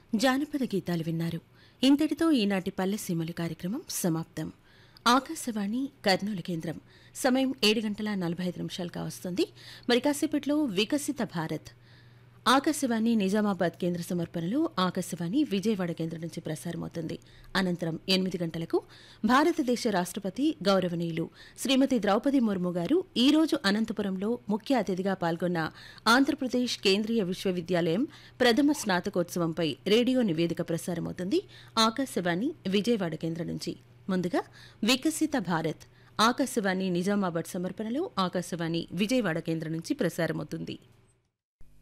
జానపద గీతాలు విన్నారు ఇంతటితో ఈనాటి పల్లెసీమలు కార్యక్రమం సమాప్తం ఆకాశవాణి కర్నూలు కేంద్రం సమయం ఏడు గంటల నలభై ఐదు నిమిషాలు కావస్తుంది మరి కాసేపట్లో వికసిత భారత్ ఆకాశవాణి నిజామాబాద్ కేంద్ర సమర్పణలో ఆకాశవాణి విజయవాడ కేంద్రం నుంచి ప్రసారమవుతుంది అనంతరం ఎనిమిది గంటలకు భారతదేశ రాష్ట్రపతి గౌరవనీయులు శ్రీమతి ద్రౌపది ముర్ము గారు ఈ రోజు అనంతపురంలో ముఖ్య అతిథిగా పాల్గొన్న ఆంధ్రప్రదేశ్ కేంద్రీయ విశ్వవిద్యాలయం ప్రథమ స్నాతకోత్సవంపై రేడియో నివేదిక ప్రసారమవుతుంది ఆకాశవాణి విజయవాడ కేంద్రం నుంచి ముందుగా వికసిత భారత్ ఆకాశవాణి నిజామాబాద్ సమర్పణలో ఆకాశవాణి విజయవాడ కేంద్రం నుంచి ప్రసారమవుతుంది